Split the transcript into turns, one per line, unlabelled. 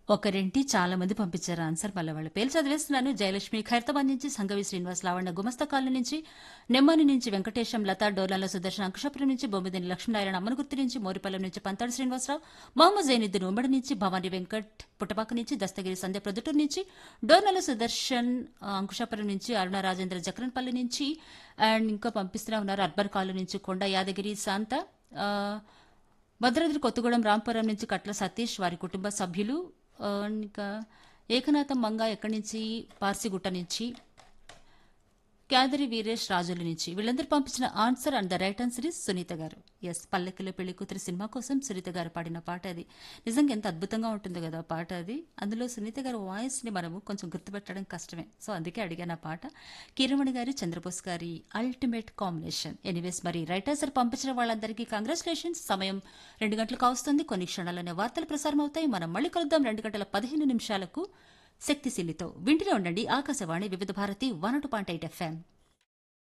ఒకరింటి చాలా మంది పంపించారు ఆన్సర్ మళ్ళీ వాళ్ళ పేరు చదివేస్తున్నాను జయలక్ష్మి ఖైరతాబాద్ నుంచి సంగవి శ్రీనివాస్ లావణ్య గుమస్తా కాలనీ నుంచి నెమ్మని నుంచి వెంకటేశం లతా డోర్లలో సుదర్శన్ అంకుశాపురం నుంచి బొమ్మిదిని లక్ష్మీనారాయణ అమ్మనగుర్తి నుంచి మోరిపల్లం నుంచి పంతాడు శ్రీనివాసరావు మహమ్మద్ జైనుద్దీన్ ఉమ్మడి నుంచి భవానీ వెంకట్ పుట్టపాక నుంచి దస్తగిరి సంధ్య ప్రొద్దుటూరు నుంచి డోర్నల సుదర్శన్ ఆ, అంకుశాపురం నుంచి అరుణ రాజేంద్ర జక్రన్పల్లి నుంచి అండ్ ఇంకా పంపిస్తూనే ఉన్నారు అర్బన్ కాలనీ నుంచి కొండ యాదగిరి శాంత ఆ, భద్రాద్రి కొత్తగూడెం రాంపురం నుంచి కట్ల సతీష్ వారి కుటుంబ సభ్యులు ఆ, ఇంకా ఏకనాథం మంగ ఎక్కడి నుంచి పార్సిగుట్ట నుంచి క్యాదరి వీరేష్ రాజుల నుంచి వీళ్ళందరూ పంపించిన answer and the right answer is Sunitha garu S పల్లెకిలో పెళ్లి కూతురు సినిమా కోసం సునీత గారు పాడిన పాట అది నిజంగా ఎంత అద్భుతంగా ఉంటుంది కదా ఆ పాట అది అందులో సునీత గారి వాయిస్ ని మనము కొంచెం గుర్తుపెట్టడం కష్టమే సో అందుకే అడిగాను ఆ పాట కిరమణి గారి చంద్రబోస్ గారి అల్టిమేట్ కాంబినేషన్ ఎనీవేస్ మరి రైట్ ఆన్సర్ పంపించిన వాళ్ళందరికీ కంగ్రాచులేషన్స్ సమయం రెండు గంటలకు వస్తుంది కొన్ని క్షణాలనే వార్తలు ప్రసారం అవుతాయి మనం మళ్ళీ కలుద్దాం రెండు గంటల పదిహేను నిమిషాలకు శక్తిశీలితో వింటూనే ఉండండి Akashvani Vividh Bharati one point eight FM